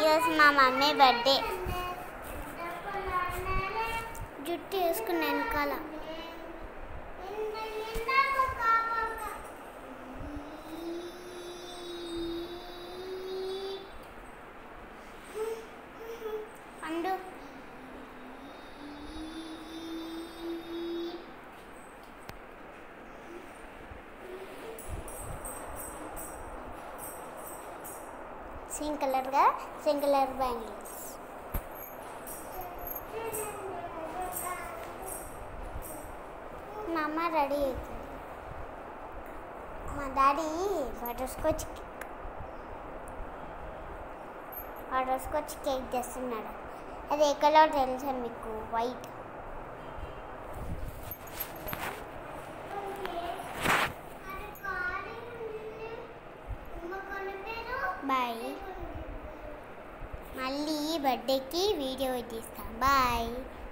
ఈరోజు మా mummy birthday జుట్టు వేసుకున్న వెనకాల పండు సేమ్ కలర్గా సేమ్ కలర్ బ్యాంగిల్స్ మా అమ్మ రెడీ అవుతుంది మా daddy butterscotch butterscotch cake చేస్తున్నాడు అది ఏ కలర్ తెలుసా మీకు వైట్ బాయ్ మళ్ళీ బర్త్డేకి వీడియో తీస్తాం బాయ్